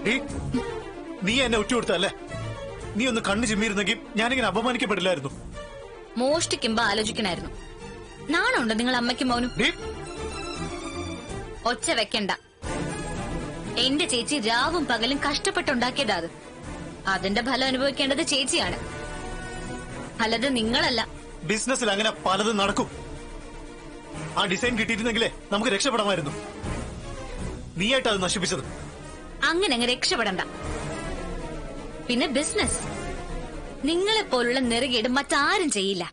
D, നീ എന്നെ ഒറ്റുകൊടുത്തല്ലേ നീ ഒന്ന് കണ്ണു ചിമ്മിയിരുന്നെങ്കിൽ ഞാനിങ്ങനെ അപമാനിക്കപ്പെടില്ലായിരുന്നു മോഷ്ടിക്കുമ്പോ ആലോചിക്കണായിരുന്നു നാണുണ്ട് നിങ്ങൾ അമ്മയ്ക്കും മോനും ഡീ, ഒച്ച വെക്കണ്ട എന്റെ ചേച്ചി രാവും പകലും കഷ്ടപ്പെട്ടുണ്ടാക്കിയതാ അത് അതിന്റെ ഫലം അനുഭവിക്കേണ്ടത് ചേച്ചിയാണ് അല്ലാതെ നിങ്ങളല്ല ബിസിനസ്സിൽ അങ്ങനെ പലതും നടക്കും ആ ഡിസൈൻ കിട്ടിയിരുന്നെങ്കിലേ നമുക്ക് രക്ഷപ്പെടാമായിരുന്നു നീയായിട്ട് അത് നശിപ്പിച്ചത് അങ്ങനെ അങ്ങ് രക്ഷപ്പെടണ്ട പിന്നെ ബിസിനസ് നിങ്ങളെ പോലുള്ള നെറുകേട് മറ്റാരും ചെയ്യില്ല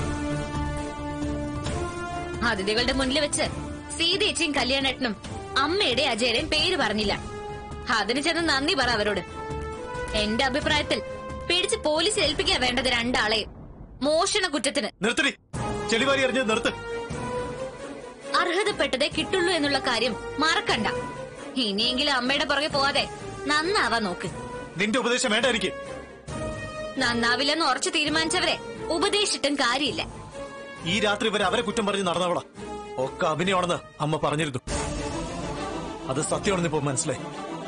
അതിഥികളുടെ മുന്നിൽ വെച്ച് സീതേച്ചിയും കല്യാണേട്ടനും അമ്മയുടെ അജയുടെയും പേര് പറഞ്ഞില്ല അതിന് ചെന്ന് നന്ദി പറ അവരോട് എന്റെ അഭിപ്രായത്തിൽ പിടിച്ച് പോലീസ് ഏൽപ്പിക്കുക വേണ്ടത് രണ്ടാളെയും മോഷണ കുറ്റത്തിന് നിർത്തടി ചെളിവാരി എറിഞ്ഞ് നിർത്ത് അർഹതപ്പെട്ടതേ കിട്ടുള്ളൂ എന്നുള്ള കാര്യം മറക്കണ്ട ഇനിയെങ്കിലും അമ്മയുടെ പുറകെ പോവാതെ നന്നാവാ നോക്ക് നിന്റെ ഉപദേശം വേണ്ട എനിക്ക് നന്നാവില്ലെന്ന് ഉറച്ചു തീരുമാനിച്ചവരെ ഉപദേശിച്ചിട്ടും കാര്യമില്ല ഈ രാത്രി വരെ അവരെ കുറ്റം പറഞ്ഞ് നടന്നവളാ ഒക്കെ അഭിനയമാണെന്ന് അമ്മ പറഞ്ഞിരുന്നു അത് സത്യമാണെന്ന് ഇപ്പൊ മനസ്സിലായി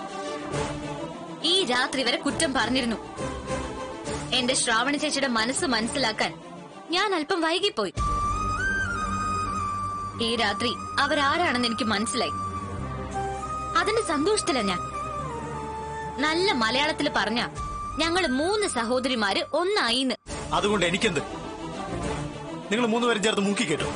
ഈ രാത്രി വരെ കുറ്റം പറഞ്ഞിരുന്നു എന്റെ ശ്രാവണ ചേച്ചിയുടെ മനസ്സ് മനസ്സിലാക്കാൻ ഞാൻ അല്പം വൈകിപ്പോയി ഈ രാത്രി അവരാരാണെന്ന് എനിക്ക് മനസ്സിലായി അതിന്റെ സന്തോഷത്തില ഞാൻ നല്ല മലയാളത്തിൽ പറഞ്ഞ ഞങ്ങള് മൂന്ന് സഹോദരിമാര് ഒന്നായിന്ന് അതുകൊണ്ട് എനിക്കെന്ത് നിങ്ങൾ മൂന്നുപേരും ചേർത്ത് മൂക്കി കേട്ടു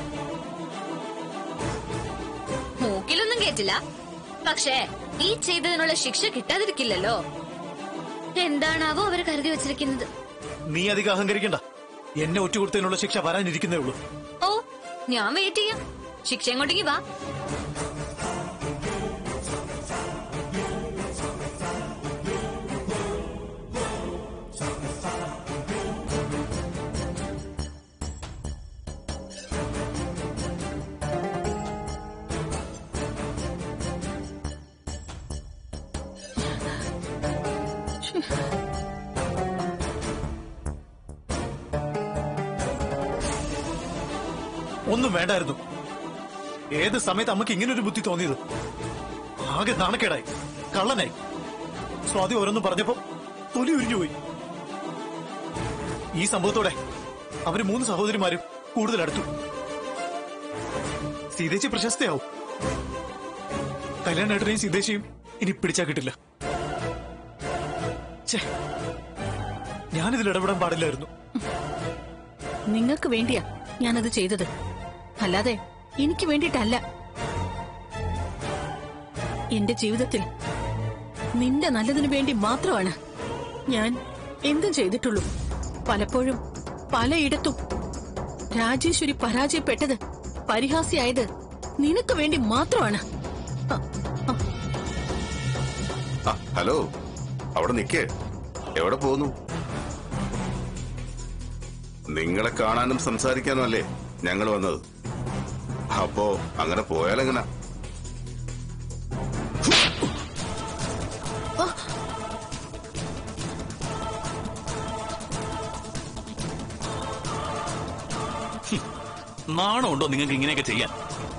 മൂക്കിലൊന്നും കേട്ടില്ല പക്ഷേ ഈ ചെയ്തതിനുള്ള ശിക്ഷ കിട്ടാതിരിക്കില്ലല്ലോ എന്താണാവോ അവർ കരുതി വച്ചിരിക്കുന്നത് നീ അധികം അഹങ്കരിക്കണ്ട എന്നെ ഒറ്റുകൊടുത്തതിനുള്ള ശിക്ഷ വരാനിരിക്കുന്നേ ഉള്ളൂ ഓ ഞാൻ വെയിറ്റ് ചെയ്യാം ശിക്ഷ ഇങ്ങോട്ടേക്ക് വാ ഒന്നും വേണ്ടായിരുന്നു ഏത് സമയത്ത് അമ്മക്ക് ഇങ്ങനെ ഒരു ബുദ്ധി തോന്നിയത് ആകെ നാണക്കേടായി കള്ളനായി സ്വാതി ഓരോന്നും പറഞ്ഞപ്പോ തൊലി ഉരിഞ്ഞുപോയി ഈ സംഭവത്തോടെ അവര് മൂന്ന് സഹോദരിമാരും കൂടുതൽ അടുത്തു സീതേച്ചി പ്രശസ്തയാവും കല്യാണേട്ടനെയും സീതേച്ചിയും ഇനി പിടിച്ചാ കിട്ടില്ല ഛേ, ഞാനിതിൽ ഇടപെടാൻ പാടില്ലായിരുന്നു നിങ്ങൾക്ക് വേണ്ടിയാ ഞാനത് ചെയ്തത് അല്ലാതെ എനിക്ക് വേണ്ടിയിട്ടല്ല എന്റെ ജീവിതത്തിൽ നിന്റെ നല്ലതിനു വേണ്ടി മാത്രമാണ് ഞാൻ എന്തും ചെയ്തിട്ടുള്ളൂ പലപ്പോഴും പലയിടത്തും രാജേശ്വരി പരാജയപ്പെട്ടത് പരിഹാസിയായത് നിനക്ക് വേണ്ടി മാത്രമാണ് അ, അ, ആ ഹലോ അവിടെ നിക്കേ എവിടെ പോകുന്നു നിങ്ങളെ കാണാനും സംസാരിക്കാനും അല്ലേ ഞങ്ങൾ വന്നത് അപ്പോ അങ്ങനെ പോയാലെങ്ങനാ നാണമുണ്ടോ നിങ്ങൾക്ക് ഇങ്ങനെയൊക്കെ ചെയ്യാൻ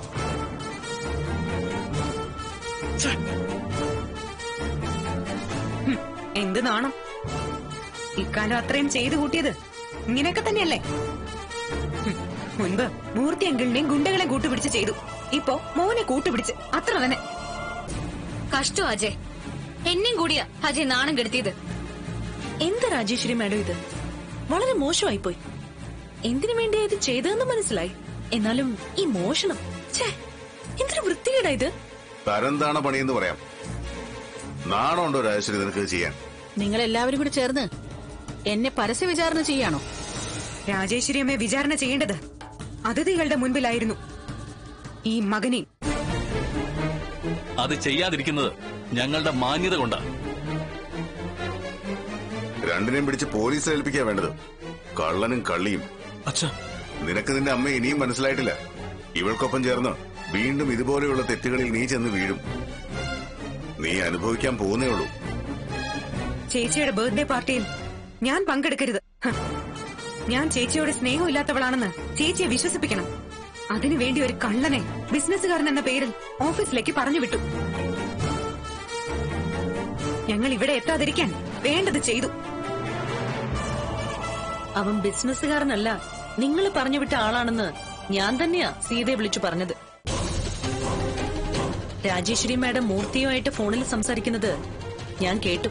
എന്ത് നാണം ഇക്കാലം അത്രയും ചെയ്തു കൂട്ടിയത് ഇങ്ങനെയൊക്കെ തന്നെയല്ലേ ഹും, മുൻപ് മൂർത്തി അങ്കിളിനെയും ഗുണ്ടകളെ കൂട്ടുപിടിച്ച് ചെയ്തു ഇപ്പോ മോനെ കൂട്ടുപിടിച്ച് അത്ര തന്നെ കഷ്ടം അജയ് എന്നെയും കൂടിയാ അജയ് നാണം കെടുത്തിയത് എന്താ രാജേശ്വരി മാഡം ഇത് വളരെ മോശമായിപ്പോയി എന്തിനു വേണ്ടിയാ ഇത് ചെയ്തതെന്ന് മനസ്സിലായി എന്നാലും ഈ മോഷണം ഛേ എന്തൊരു വൃത്തികേടാ ഇത് തരംതാണ പണിയെന്ന് പറയാം നാണമുണ്ടോ രാജശ്രീ നിനക്ക് ഇത് ചെയ്യാൻ നിങ്ങൾ എല്ലാവരും കൂടി ചേർന്ന് എന്നെ പരസ്യ വിചാരണ ചെയ്യാണോ രാജേശ്വരി അമ്മയെ വിചാരണ ചെയ്യേണ്ടത് അതിഥികളുടെ മുൻപിലായിരുന്നു ഈ മകനെയും അത് ചെയ്യാതിരിക്കുന്നത് ഞങ്ങളുടെ മാന്യത കൊണ്ടാണ് രണ്ടിനെയും പിടിച്ച് പോലീസ് ഏൽപ്പിക്കാ വേണ്ടത് കള്ളനും കള്ളിയും അച്ഛാ നിനക്ക് നിന്റെ അമ്മ ഇനിയും മനസ്സിലായിട്ടില്ല ഇവൾക്കൊപ്പം ചേർന്ന് വീണ്ടും ഇതുപോലെയുള്ള തെറ്റുകളിൽ നീ ചെന്ന് വീഴും നീ അനുഭവിക്കാൻ പോകുന്നേ ഉള്ളൂ ചേച്ചിയുടെ ബർത്ത്ഡേ പാർട്ടിയിൽ ഞാൻ പങ്കെടുക്കരുത് ഹ്. ഞാൻ ചേച്ചിയോട് സ്നേഹമില്ലാത്തവളാണെന്ന് ചേച്ചിയെ വിശ്വസിപ്പിക്കണം അതിനുവേണ്ടി ഒരു കള്ളനെ ബിസിനസ്സുകാരൻ എന്ന പേരിൽ ഓഫീസിലേക്ക് പറഞ്ഞു വിട്ടു ഞങ്ങൾ ഇവിടെ എത്താതിരിക്കാൻ വേണ്ടത് ചെയ്തു അവൻ ബിസിനസ്സുകാരനല്ല നിങ്ങൾ പറഞ്ഞു വിട്ട ആളാണെന്ന് ഞാൻ തന്നെയാ സീതയെ വിളിച്ചു പറഞ്ഞത് രാജേശ്വരി മാഡം മൂർത്തിയുമായിട്ട് ഫോണിൽ സംസാരിക്കുന്നത് ഞാൻ കേട്ടു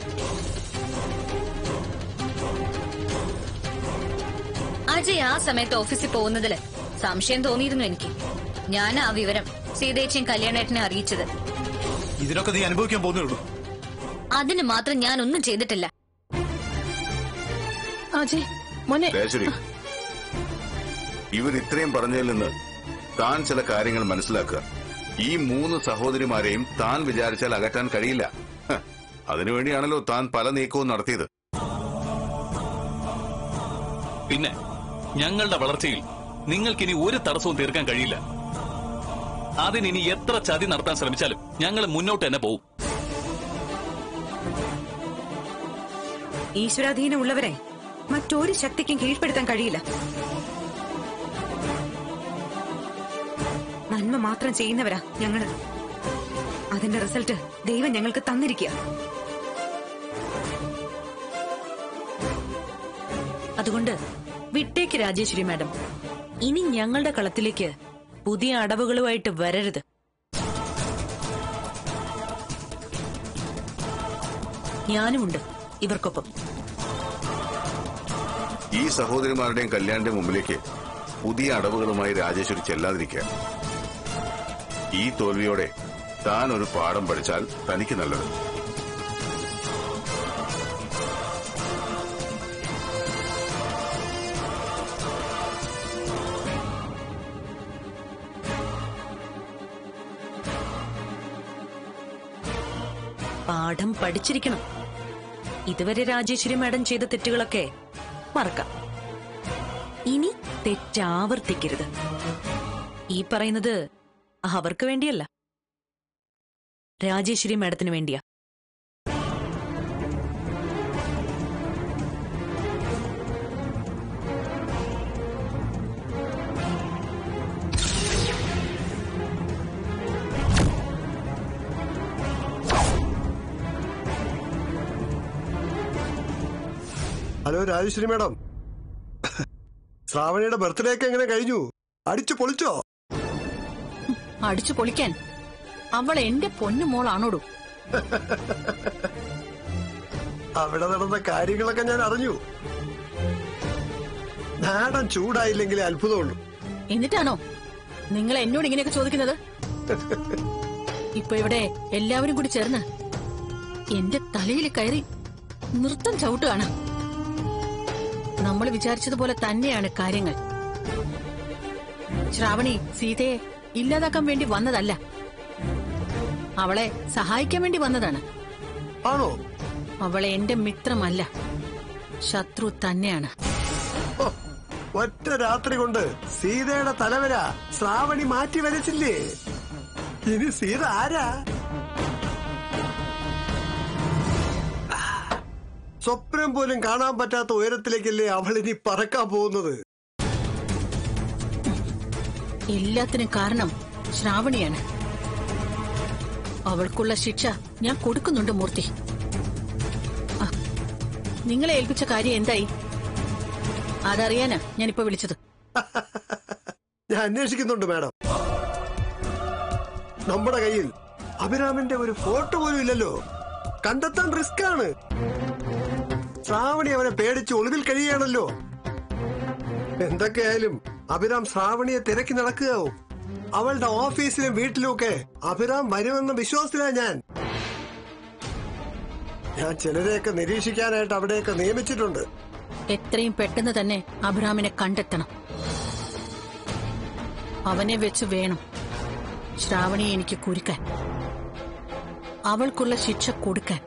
അജയ് ആ സമയത്ത് ഓഫീസിൽ പോകുന്നതില് സംശയം തോന്നിയിരുന്നു എനിക്ക് ഞാൻ ആ വിവരം സീതേച്ചിയും കല്യാണേട്ടനെ അറിയിച്ചത് ഇതിനൊക്കെ നീ അനുഭവിക്കാൻ പോകുന്നേ ഉള്ളൂ അതിന് മാത്രം ഞാൻ ഒന്നും ചെയ്തിട്ടില്ല അജയ് മോനെ രാജേശ്വരി ഇവർ ഇത്രയും പറഞ്ഞതിൽ നിന്ന് താൻ ചില കാര്യങ്ങൾ മനസ്സിലാക്കുക ഈ മൂന്ന് സഹോദരിമാരെയും താൻ വിചാരിച്ചാൽ അകറ്റാൻ കഴിയില്ല ഹ, അതിനുവേണ്ടിയാണല്ലോ താൻ പല നീക്കവും നടത്തിയത് പിന്നെ ഞങ്ങളുടെ വളർച്ചയിൽ നിങ്ങൾക്കിനി ഒരു തടസ്സവും തീർക്കാൻ കഴിയില്ല അതിനി എത്ര ചതി നടത്താൻ ശ്രമിച്ചാലും ഞങ്ങൾ മുന്നോട്ട് തന്നെ പോകും ഈശ്വരാധീനം ഉള്ളവരെ മറ്റൊരു ശക്തിക്കും കീഴ്പ്പെടുത്താൻ കഴിയില്ല നന്മ മാത്രം ചെയ്യുന്നവരാ ഞങ്ങള് അതിന്റെ റിസൾട്ട് ദൈവം ഞങ്ങൾക്ക് തന്നിരിക്കുക അതുകൊണ്ട് വിട്ടേക്ക് രാജേശ്വരി മാഡം ഇനി ഞങ്ങളുടെ കളത്തിലേക്ക് പുതിയ അടവുകളുമായിട്ട് വരരുത് ഞാനുമുണ്ട് ഇവർക്കൊപ്പം ഈ സഹോദരിമാരുടെയും കല്യാണിന്റെ മുമ്പിലേക്ക് പുതിയ അടവുകളുമായി രാജേശ്വരി ചെല്ലാതിരിക്കുക ഈ തോൽവിയോടെ താൻ ഒരു പാഠം പഠിച്ചാൽ തനിക്ക് നല്ലത് പാഠം പഠിച്ചിരിക്കണം ഇതുവരെ രാജേശ്വരി മാഡം ചെയ്ത തെറ്റുകളൊക്കെ മറക്കാം ഇനി തെറ്റാവർത്തിക്കരുത് ഈ പറയുന്നത് അവർക്ക് വേണ്ടിയല്ല രാജേശ്വരി മാഡത്തിന് വേണ്ടിയാ ഹലോ രാജശ്രീ മാഡം ശ്രാവണിയുടെ ബർത്ത്ഡേ ഒക്കെ എങ്ങനെ കഴിഞ്ഞു അടിച്ചു പൊളിച്ചോ അടിച്ചു പൊളിക്കാൻ അവൾ എന്റെ പൊന്നു മോളാണോടു അവിടെ നടന്ന കാര്യങ്ങളൊക്കെ ഞാൻ അറിഞ്ഞു മാഡം ചൂടായില്ലെങ്കിലേ അത്ഭുതമുള്ളൂ എന്നിട്ടാണോ നിങ്ങൾ എന്നോട് ഇങ്ങനെയൊക്കെ ചോദിക്കുന്നത് ഇപ്പൊ ഇവിടെ എല്ലാവരും കൂടി ചേർന്ന് എന്റെ തലയിൽ കയറി നൃത്തം ചവിട്ടുകയാണ് നമ്മൾ വിചാരിച്ചതുപോലെ തന്നെയാണ് കാര്യങ്ങൾ ശ്രാവണി സീതയെ ഇല്ലാതാക്കാൻ വേണ്ടി വന്നതല്ല അവളെ സഹായിക്കാൻ വേണ്ടി വന്നതാണ് ആണോ അവളെ എന്റെ മിത്രമല്ല ശത്രു തന്നെയാണ് ഹോ, ഒറ്റ രാത്രി കൊണ്ട് സീതയുടെ തലവര ശ്രാവണി മാറ്റി വരച്ചില്ലേ ഇനി സീത ആരാ സ്വപ്നം പോലും കാണാൻ പറ്റാത്ത ഉയരത്തിലേക്കല്ലേ അവൾ ഇനി പറക്കാൻ പോകുന്നത് എല്ലാത്തിനും കാരണം ശ്രാവണിയാണ് അവൾക്കുള്ള ശിക്ഷ ഞാൻ കൊടുക്കുന്നുണ്ട് മൂർത്തി ആ, നിങ്ങളെ ഏൽപ്പിച്ച കാര്യം എന്തായി അതറിയാനാ ഞാനിപ്പോ വിളിച്ചത് ഞാൻ അന്വേഷിക്കുന്നുണ്ട് മാഡം നമ്മുടെ കയ്യിൽ അഭിരാമിന്റെ ഒരു ഫോട്ടോ പോലും ഇല്ലല്ലോ കണ്ടെത്താൻ റിസ്ക് ആണ് ശ്രാവണി അവനെ പേടിച്ച് ഒളിവിൽ കഴിയുകയാണല്ലോ എന്തൊക്കെയായാലും അഭിരാം ശ്രാവണിയെ തിരക്കി നടക്കുകയാവും അവളുടെ ഓഫീസിലും വീട്ടിലും ഒക്കെ അഭിരാം വരുമെന്ന വിശ്വാസത്തിലാണ് ഞാൻ ഞാൻ ചിലരെയൊക്കെ നിരീക്ഷിക്കാനായിട്ട് അവിടെയൊക്കെ നിയമിച്ചിട്ടുണ്ട് എത്രയും പെട്ടെന്ന് തന്നെ അബ്രാമിനെ കണ്ടെത്തണം അവനെ വെച്ച് വേണം ശ്രാവണിയെ എനിക്ക് കുരുക്കാൻ അവൾക്കുള്ള ശിക്ഷ കൊടുക്കാൻ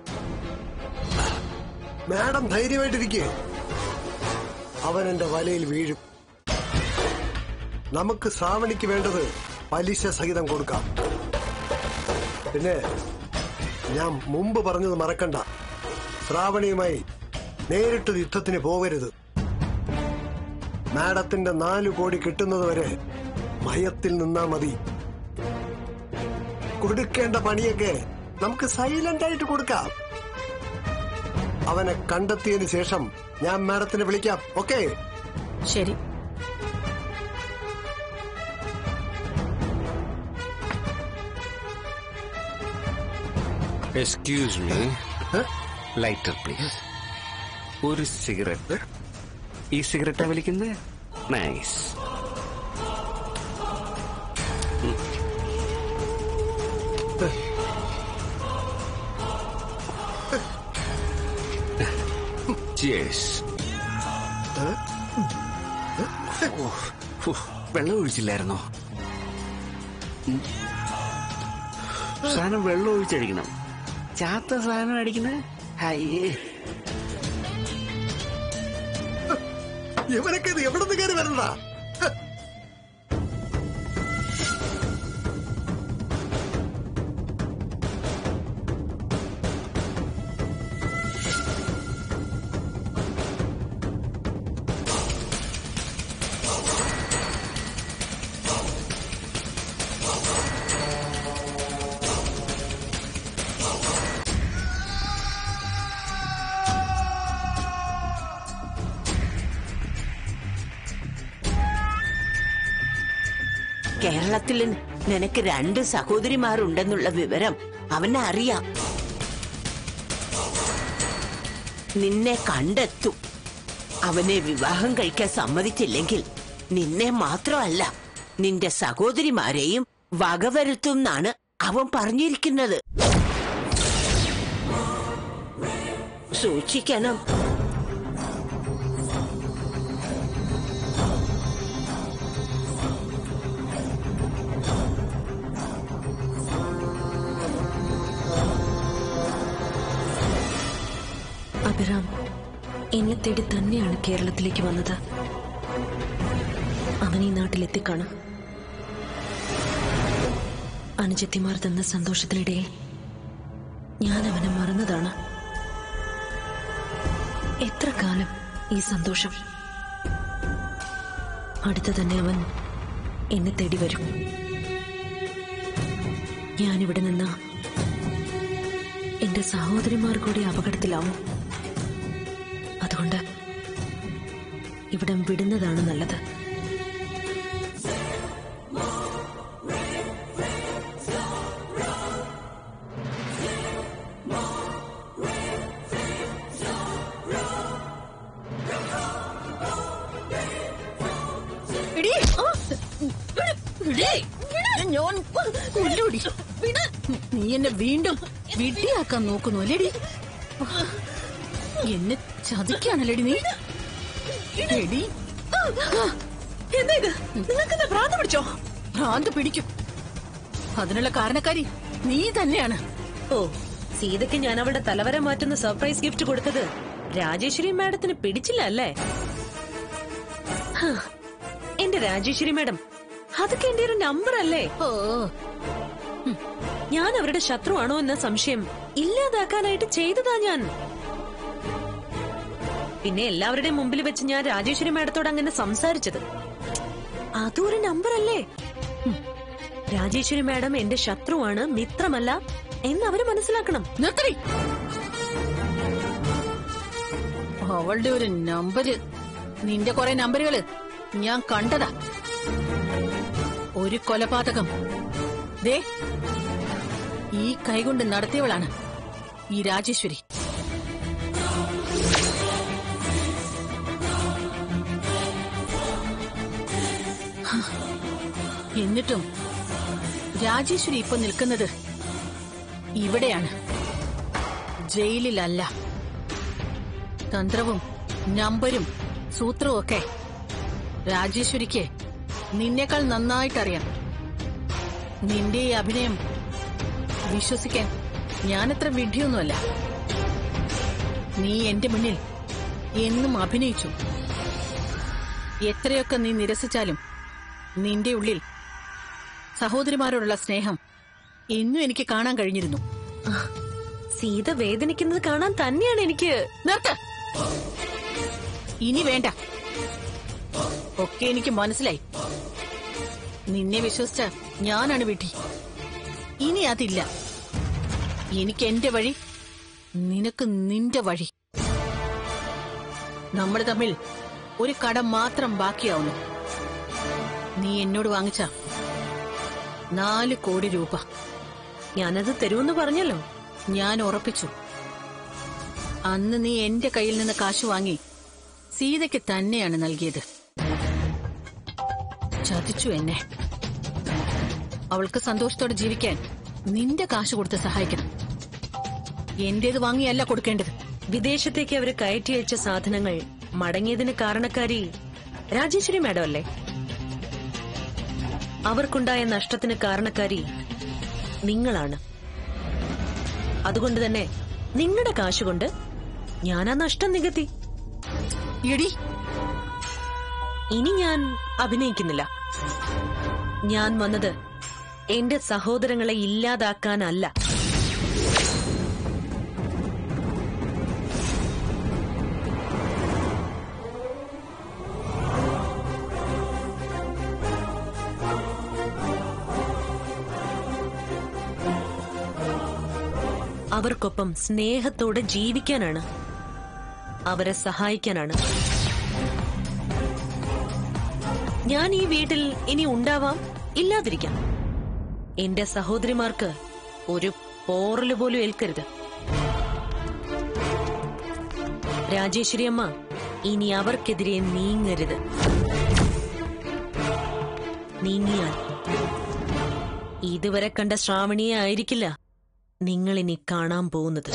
മാഡം ധൈര്യമായിട്ടിരിക്കേ അവൻ എന്റെ വലയിൽ വീഴും നമുക്ക് ശ്രാവണിക്ക് വേണ്ടത് പലിശ സഹിതം കൊടുക്കാം പിന്നെ ഞാൻ മുമ്പ് പറഞ്ഞത് മറക്കണ്ട ശ്രാവണിയുമായി നേരിട്ട് യുദ്ധത്തിന് പോകരുത് മാഡത്തിന്റെ നാലു കോടി കിട്ടുന്നത് വരെ ഭയത്തിൽ നിന്നാ മതി കൊടുക്കേണ്ട പണിയൊക്കെ നമുക്ക് സൈലന്റ് ആയിട്ട് കൊടുക്കാം അവനെ കണ്ടെത്തിയതിന് ശേഷം ഞാൻ മാഡത്തിനെ വിളിക്കാം ഓക്കെ ശരി എക്സ്ക്യൂസ് മീ ലൈറ്റർ പ്ലീസ് ഒരു സിഗരറ്റ് ഈ സിഗരറ്റാ വലിക്കുന്നത് നൈസ് Cheers. ഓ, ഫു, വെള്ളം ഒഴിച്ചില്ലായിരുന്നോ ഉം. സാധനം വെള്ളം ഒഴിച്ചടിക്കണം ചാത്ത സാധനം അടിക്കുന്നത് അയ്യേ ഇവനൊക്കെ ഇത് എവിടെ നിന്ന് കയറി വരണ്ട കേരളത്തിൽ നിനക്ക് രണ്ട് സഹോദരിമാരുണ്ടെന്നുള്ള വിവരം അവന് അറിയാം നിന്നെ കണ്ടെത്തും അവനെ വിവാഹം കഴിക്കാൻ സമ്മതിച്ചില്ലെങ്കിൽ നിന്നെ മാത്രമല്ല നിന്റെ സഹോദരിമാരെയും വകവരുത്തും എന്നാണ് അവൻ പറഞ്ഞിരിക്കുന്നത് സൂക്ഷിക്കണം അഭിറാം എന്നെ തേടി തന്നെയാണ് കേരളത്തിലേക്ക് വന്നത് അവൻ ഈ നാട്ടിലെത്തിക്കാണും അനുജത്തിമാർ തന്ന സന്തോഷത്തിനിടയിൽ ഞാൻ അവനെ മറന്നതാണ് എത്ര കാലം ഈ സന്തോഷം അടുത്ത് തന്നെ അവൻ എന്നെ തേടി വരും ഞാനിവിടെ നിന്ന് എന്റെ സഹോദരിമാർ കൂടി അപകടത്തിലാവും അതുകൊണ്ട് ഇവിടം വിടുന്നതാണ് നല്ലത് എടീ, ആ, എടീ, ഞാൻ കൊല്ലൂടി. നീ എന്നെ വീണ്ടും വിഡ്ഢിയാക്കാൻ നോക്കുന്നു അല്ലേടി എന്നെ ചതിക്കാണല്ലേടി നീ എടി എന്താ ഇത് നിങ്ങൾക്ക് ഭ്രാന്ത് പിടിച്ചോ ഭ്രാന്ത് പിടിക്കും അതിനുള്ള കാരണക്കാരി നീ തന്നെയാണ് ഓ സീതയ്ക്ക് ഞാൻ അവളുടെ തലവര മാറ്റുന്ന സർപ്രൈസ് ഗിഫ്റ്റ് കൊടുത്തത് രാജേശ്വരി മാഡത്തിന് പിടിച്ചില്ല അല്ലേ ഹാ, എന്റെ രാജേശ്വരി മാഡം അതൊക്കെ എന്റെ ഒരു നമ്പർ അല്ലേ ഓ ഹും, ഞാൻ അവരുടെ ശത്രുവാണോ എന്ന സംശയം ഇല്ലാതാക്കാനായിട്ട് ചെയ്തതാ ഞാൻ പിന്നെ എല്ലാവരുടെയും മുമ്പിൽ വെച്ച് ഞാൻ രാജേശ്വരി മാഡത്തോട് അങ്ങനെ സംസാരിച്ചത് അതും ഒരു നമ്പർ അല്ലേ ഹും, രാജേശ്വരി മാഡം എന്റെ ശത്രുവാണ് മിത്രമല്ല എന്ന് അവര് മനസ്സിലാക്കണം നിർത്തടി അവളുടെ ഒരു നമ്പര് നിന്റെ കുറെ നമ്പറുകള് ഞാൻ കണ്ടതാ ഒരു കൊലപാതകം ദേ ഈ കൈകൊണ്ട് നടത്തിയവളാണ് ഈ രാജേശ്വരി ഹ, എന്നിട്ടും രാജേശ്വരി ഇപ്പൊ നിൽക്കുന്നത് ഇവിടെയാണ് ജയിലിലല്ല തന്ത്രവും നമ്പരും സൂത്രവും ഒക്കെ രാജേശ്വരിക്ക് നിന്നേക്കാൾ നന്നായിട്ടറിയാം നിന്റെ ഈ അഭിനയം വിശ്വസിക്കാൻ ഞാനത്ര വിഡ്ഢിയൊന്നുമല്ല നീ എന്റെ മുന്നിൽ എന്നും അഭിനയിച്ചു എത്രയൊക്കെ നീ നിരസിച്ചാലും നിന്റെ ഉള്ളിൽ സഹോദരിമാരോടുള്ള സ്നേഹം എന്നും എനിക്ക് കാണാൻ കഴിഞ്ഞിരുന്നു ആ, സീത വേദനിക്കുന്നത് കാണാൻ തന്നെയാണ് എനിക്ക് നിർത്ത് ഇനി വേണ്ട ഒക്കെ എനിക്ക് മനസ്സിലായി നിന്നെ വിശ്വസിച്ച ഞാനാണ് വിധി ഇനി അതില്ല എനിക്ക് എന്റെ വഴി നിനക്ക് നിന്റെ വഴി നമ്മൾ തമ്മിൽ ഒരു കടം മാത്രം ബാക്കിയാവുന്നു നീ എന്നോട് വാങ്ങിച്ച നാല് കോടി രൂപ ഞാനത് തരുമെന്ന് പറഞ്ഞല്ലോ ഞാൻ ഉറപ്പിച്ചു അന്ന് നീ എന്റെ കയ്യിൽ നിന്ന് കാശ് വാങ്ങി സീതയ്ക്ക് തന്നെയാണ് നൽകിയത് ചതിച്ചു എന്നെ അവൾക്ക് സന്തോഷത്തോടെ ജീവിക്കാൻ നിന്റെ കാശ് കൊടുത്ത് സഹായിക്കണം എന്റേത് വാങ്ങിയല്ല കൊടുക്കേണ്ടത് വിദേശത്തേക്ക് അവര് കയറ്റി അയച്ച സാധനങ്ങൾ മടങ്ങിയതിന് കാരണക്കാരി രാജേശ്വരി മാഡം അല്ലേ അവർക്കുണ്ടായ നഷ്ടത്തിന് കാരണക്കാരി നിങ്ങളാണ് അതുകൊണ്ട് തന്നെ നിങ്ങളുടെ കാശുകൊണ്ട് ഞാൻ ആ നഷ്ടം നികത്തി എടി ഇനി ഞാൻ അഭിനയിക്കുന്നില്ല ഞാൻ വന്നത് എന്റെ സഹോദരങ്ങളെ ഇല്ലാതാക്കാനല്ല അവർക്കൊപ്പം സ്നേഹത്തോടെ ജീവിക്കാനാണ് അവരെ സഹായിക്കാനാണ് ഞാൻ ഈ വീട്ടിൽ ഇനി ഉണ്ടാവാം ഇല്ലാതിരിക്കാം എന്റെ സഹോദരിമാർക്ക് ഒരു പോറല് പോലും ഏൽക്കരുത് രാജേശ്വരി അമ്മ ഇനി അവർക്കെതിരെ നീങ്ങരുത് നീങ്ങിയാൽ ഇതുവരെ കണ്ട ശ്രാവണിയെ ആയിരിക്കില്ല നിങ്ങൾ ഇനി കാണാൻ പോകുന്നത്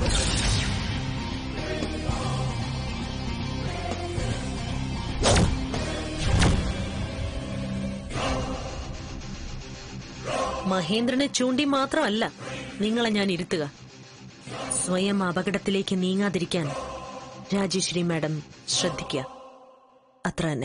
മഹേന്ദ്രനെ ചൂണ്ടി മാത്രമല്ല നിങ്ങളെ ഞാൻ ഇരുത്തുക സ്വയം അപകടത്തിലേക്ക് നീങ്ങാതിരിക്കാൻ രാജേശ്വരി മാഡം ശ്രദ്ധിക്കുക അത്ര തന്നെ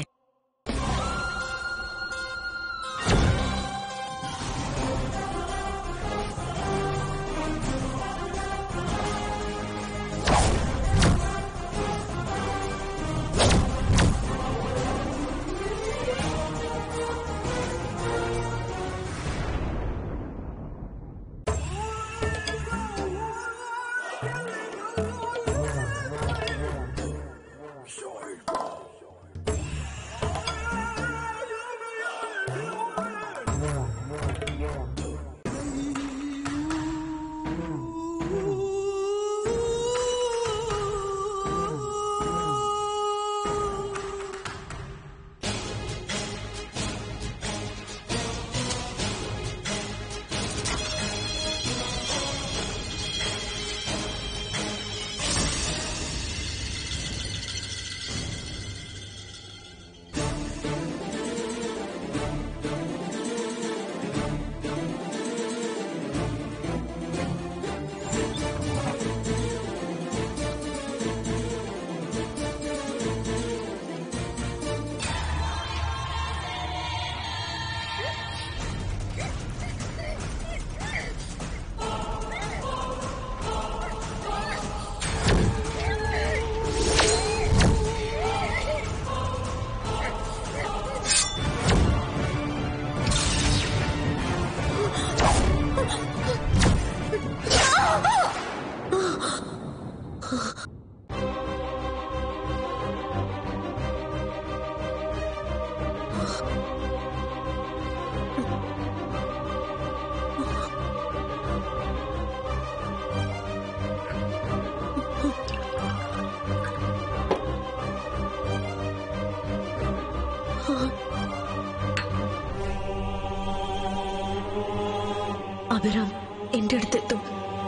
അഭിരാം എന്റെ അടുത്തെത്തും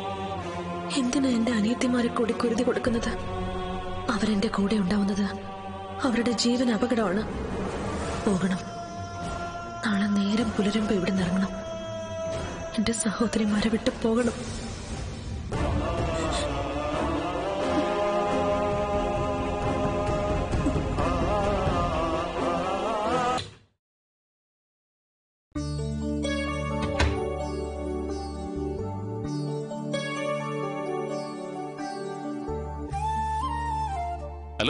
എന്തിനാ എന്റെ അനിയത്തിമാരെ കൂടി കുരുതി കൊടുക്കുന്നത് അവരെന്റെ കൂടെ ഉണ്ടാവുന്നത് അവരുടെ ജീവൻ അപകടമാണ് പോകണം നാളെ നേരം പുലരുമ്പോ ഇവിടെ നിറങ്ങണം എന്റെ സഹോദരിമാരെ വിട്ട് പോകണം ഹലോ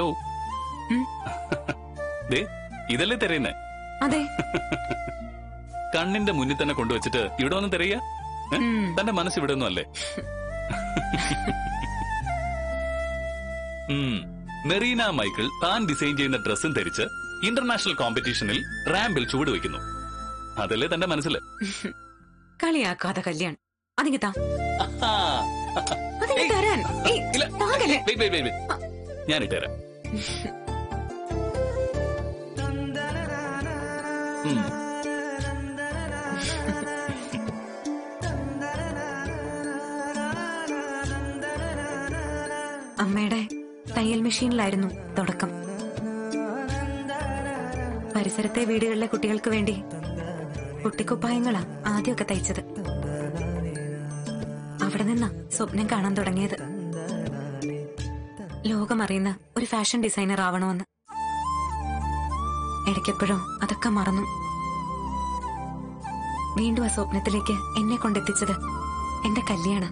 ദേ ഇതല്ലേ തിരയുന്നേ അതെ കണ്ണിന്റെ മുന്നിൽ തന്നെ കൊണ്ടുവച്ചിട്ട് ഇവിടെ ഒന്നും തിരയ തന്റെ മനസ്സ് ഇവിടെ ഒന്നും അല്ലേ ഉം, മെറീന മൈക്കിൾ താൻ ഡിസൈൻ ചെയ്യുന്ന ഡ്രസ്സും ധരിച്ച് ഇന്റർനാഷണൽ കോമ്പറ്റീഷനിൽ റാമ്പിൽ ചുവടുവെക്കുന്നു അതല്ലേ തന്റെ മനസ്സിൽ കളിയാക്കാതെ കല്യാൺ അതിങ്ങ് താ ആ. അതിങ്ങ് ഏയ്. തരാൻ ഏയ്, ഇല്ല. താകല്ലേ Wait, wait, wait, wait. ഞാൻ ഇട്ടുതരാം ഉം. അമ്മയുടെ തയ്യൽ മെഷീനിലായിരുന്നു തുടക്കം പരിസരത്തെ വീടുകളിലെ കുട്ടികൾക്ക് വേണ്ടി കുട്ടിക്കുപ്പായങ്ങളാ ആദ്യമൊക്കെ തയ്ച്ചത് അവിടെ നിന്നാ സ്വപ്നം കാണാൻ തുടങ്ങിയത് ലോകമറിയുന്ന ഒരു ഫാഷൻ ഡിസൈനർ ആവണമെന്ന് ഇടയ്ക്കെപ്പോഴോ അതൊക്കെ മറന്നു വീണ്ടും ആ സ്വപ്നത്തിലേക്ക് എന്നെ കൊണ്ടെത്തിച്ചത് എന്റെ കല്യാണം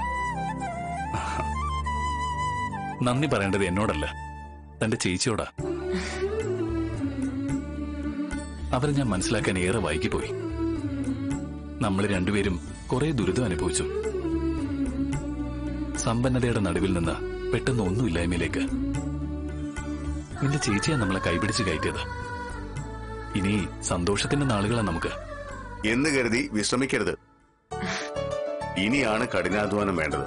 നന്ദി പറയേണ്ടത് എന്നോടല്ല തന്റെ ചേച്ചിയോടാ അവരെ ഞാൻ മനസ്സിലാക്കാൻ ഏറെ വൈകിപ്പോയി നമ്മൾ രണ്ടുപേരും കുറെ ദുരിതം അനുഭവിച്ചു സമ്പന്നതയുടെ നടുവിൽ നിന്ന് പെട്ടെന്ന് ഒന്നുമില്ലായ്മയിലേക്ക് നിന്റെ ചേച്ചിയാ നമ്മളെ കൈപിടിച്ച് കയറ്റിയത് ഇനി സന്തോഷത്തിന്റെ നാളുകളാ നമുക്ക് എന്ന് കരുതി വിശ്രമിക്കരുത് ഇനിയാണ് കഠിനാധ്വാനം വേണ്ടത്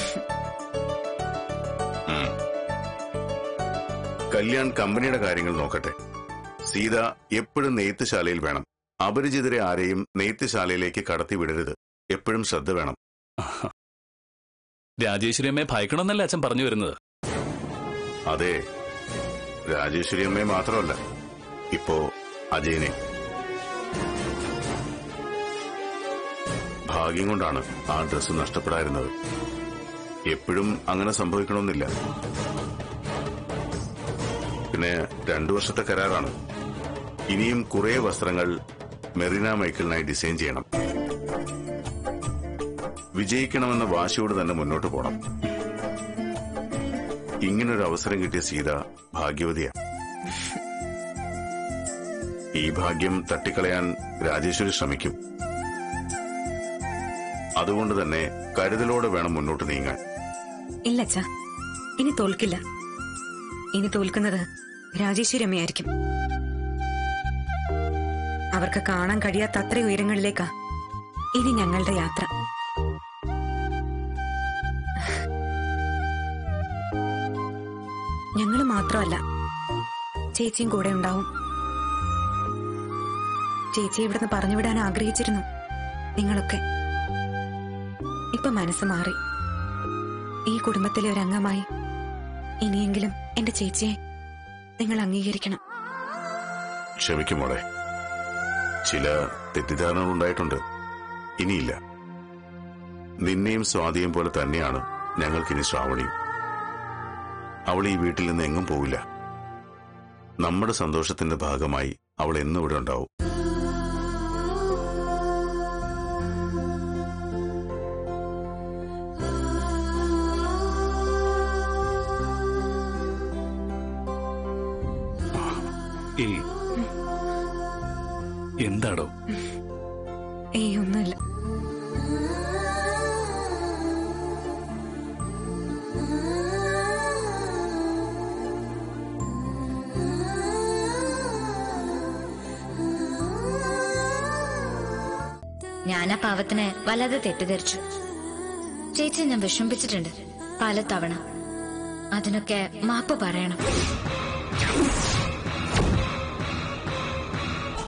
ഉം. കല്യാൺ കമ്പനിയുടെ കാര്യങ്ങൾ നോക്കട്ടെ സീത എപ്പോഴും നെയ്ത്തുശാലയിൽ വേണം അപരിചിതരെ ആരെയും നെയ്ത്തുശാലയിലേക്ക് കടത്തിവിടരുത് എപ്പോഴും ശ്രദ്ധ വേണം രാജേശ്വരി അമ്മയെ ഭയക്കണമെന്നല്ല അച്ഛൻ പറഞ്ഞു വരുന്നത് അതെ രാജേശ്വരി അമ്മയെ മാത്രമല്ല ഇപ്പോ അജയനെ ഭാഗ്യം കൊണ്ടാണ് ആ ഡ്രസ്സ് നഷ്ടപ്പെടാതിരുന്നത് എപ്പോഴും അങ്ങനെ സംഭവിക്കണമെന്നില്ല പിന്നെ രണ്ടു വർഷത്തെ കരാറാണ് ഇനിയും കുറെ വസ്ത്രങ്ങൾ മെറീന മൈക്കിളിനായി ഡിസൈൻ ചെയ്യണം വിജയിക്കണമെന്ന വാശിയോട് തന്നെ മുന്നോട്ട് പോകണം ഇങ്ങനൊരു അവസരം കിട്ടിയ സീത ഭാഗ്യവതിയാ ഈ ഭാഗ്യം തട്ടിക്കളയാൻ രാജേശ്വരി ശ്രമിക്കും അതുകൊണ്ട് തന്നെ കരുതലോടെ വേണം മുന്നോട്ട് നീങ്ങാൻ ഇല്ല അച്ഛാ ഇനി തോൽക്കില്ല ഇനി തോൽക്കുന്നത് രാജേശ്വരി അമ്മയായിരിക്കും അവർക്ക് കാണാൻ കഴിയാത്ത അത്ര ഉയരങ്ങളിലേക്കാ ഇനി ഞങ്ങളുടെ യാത്ര ഞങ്ങൾ മാത്രമല്ല ചേച്ചിയും കൂടെ ഉണ്ടാവും ചേച്ചി ഇവിടുന്ന് പറഞ്ഞുവിടാൻ ആഗ്രഹിച്ചിരുന്നു നിങ്ങളൊക്കെ ഇപ്പൊ മനസ്സ് മാറി ഈ കുടുംബത്തിലെ ഒരു അംഗമായി ഇനിയെങ്കിലും എന്റെ ചേച്ചിയെ നിങ്ങൾ അംഗീകരിക്കണം ക്ഷമിക്കും മോളെ ചില തെറ്റിദ്ധാരണകൾ ഉണ്ടായിട്ടുണ്ട് ഇനിയില്ല നിന്നെയും സ്വാതിയും പോലെ തന്നെയാണ് ഞങ്ങൾക്കിനി ശ്രാവണിയും അവൾ ഈ വീട്ടിൽ നിന്ന് എങ്ങും പോവില്ല നമ്മുടെ സന്തോഷത്തിന്റെ ഭാഗമായി അവൾ എന്നും ഇവിടെ ഉണ്ടാവും ഏയ് എന്താടോ ഏയ് ഒന്നുമില്ല ഞാൻ ആ പാവത്തിനെ വല്ലാതെ തെറ്റിദ്ധരിച്ചു ചേച്ചി ഞാൻ വിഷമിപ്പിച്ചിട്ടുണ്ട് പല തവണ അതിനൊക്കെ മാപ്പ് പറയണം